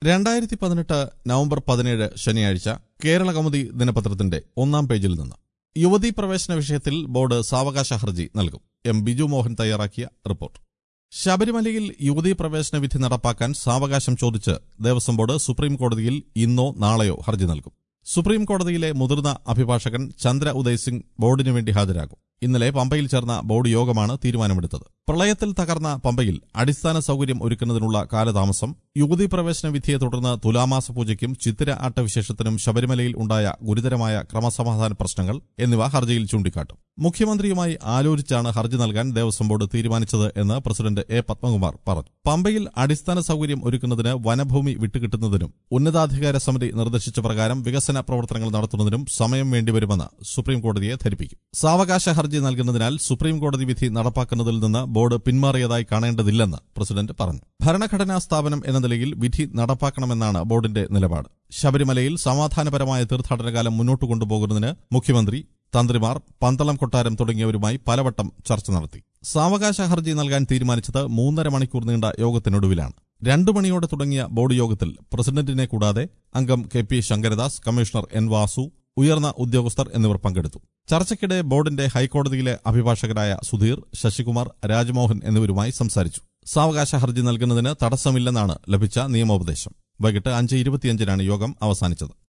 രണ്ടായിരത്തി പതിനെട്ട് നവംബർ പതിനേഴ് ശനിയാഴ്ച കേരള കൗമുദി ദിനപത്രത്തിന്റെ ഒന്നാം പേജിൽ നിന്ന് യുവതീ പ്രവേശന വിഷയത്തിൽ ബോർഡ് സാവകാശ ഹർജി നൽകും എം ബിജു മോഹൻ തയ്യാറാക്കിയ റിപ്പോർട്ട് ശബരിമലയിൽ യുവതീ പ്രവേശന വിധി നടപ്പാക്കാൻ സാവകാശം ചോദിച്ച് ദേവസ്വം ബോർഡ് സുപ്രീം കോടതിയിൽ ഇന്നോ നാളെയോ ഹർജി നൽകും സുപ്രീം കോടതിയിലെ മുതിർന്ന അഭിഭാഷകൻ ചന്ദ്ര ഉദയ് സിംഗ് ബോർഡിനു വേണ്ടി ഹാജരാകും ഇന്നലെ പമ്പയിൽ ചേർന്ന ബോർഡ് യോഗമാണ് തീരുമാനമെടുത്തത് പ്രളയത്തിൽ തകർന്ന പമ്പയിൽ അടിസ്ഥാന സൌകര്യം ഒരുക്കുന്നതിനുള്ള കാലതാമസം യുവതീ പ്രവേശന വിധിയെ തുടർന്ന് തുലാമാസ പൂജയ്ക്കും ചിത്തിര ആട്ടവിശേഷത്തിനും ശബരിമലയിൽ ഉണ്ടായ ഗുരുതരമായ ക്രമസമാധാന പ്രശ്നങ്ങൾ എന്നിവ ഹർജിയിൽ ചൂണ്ടിക്കാട്ടും മുഖ്യമന്ത്രിയുമായി ആലോചിച്ചാണ് ഹർജി നൽകാൻ ദേവസ്വം ബോർഡ് തീരുമാനിച്ചത് എന്ന് പ്രസിഡന്റ് എ പത്മകുമാർ പറഞ്ഞു പമ്പയിൽ അടിസ്ഥാന സൌകര്യം ഒരുക്കുന്നതിന് വനഭൂമി വിട്ടുകിട്ടുന്നതിനും ഉന്നതാധികാര സമിതി നിർദ്ദേശിച്ച പ്രകാരം വികസന പ്രവർത്തനങ്ങൾ നടത്തുന്നതിനും സമയം വേണ്ടിവരുമെന്ന് സുപ്രീം കോടതിയെ ധരിപ്പിക്കും സാവകാശ ഹർജി നൽകുന്നതിനാൽ സുപ്രീം കോടതി വിധി നടപ്പാക്കുന്നതിൽ നിന്ന് ബോർഡ് പിന്മാറിയതായി കാണേണ്ടതില്ലെന്ന് പ്രസിഡന്റ് പറഞ്ഞു ഭരണഘടനാ സ്ഥാപനം എന്ന നിലയിൽ വിധി നടപ്പാക്കണമെന്നാണ് ബോർഡിന്റെ നിലപാട് ശബരിമലയിൽ സമാധാനപരമായ തീർത്ഥാടനകാലം മുന്നോട്ട് കൊണ്ടുപോകുന്നതിന് മുഖ്യമന്ത്രി തന്ത്രിമാർ പന്തളം കൊട്ടാരം തുടങ്ങിയവരുമായി പലവട്ടം ചർച്ച നടത്തി സാവകാശ ഹർജി നൽകാൻ തീരുമാനിച്ചത് മൂന്നര മണിക്കൂർ നീണ്ട യോഗത്തിനൊടുവിലാണ് രണ്ടു മണിയോടെ തുടങ്ങിയ ബോർഡ് യോഗത്തിൽ പ്രസിഡന്റിനെ കൂടാതെ അംഗം K P Sankaradas commissioner N Vasu ഉയർന്ന ഉദ്യോഗസ്ഥർ എന്നിവർ പങ്കെടുത്തു ചർച്ചയ്ക്കിടെ ബോർഡിന്റെ ഹൈക്കോടതിയിലെ അഭിഭാഷകരായ സുധീർ ശശികുമാർ രാജ്മോഹൻ എന്നിവരുമായി സംസാരിച്ചു സാവകാശ ഹർജി നൽകുന്നതിന് തടസ്സമില്ലെന്നാണ് ലഭിച്ച നിയമോപദേശം വൈകിട്ട് അഞ്ച് ഇരുപത്തിയഞ്ചിനാണ് യോഗം അവസാനിച്ചത്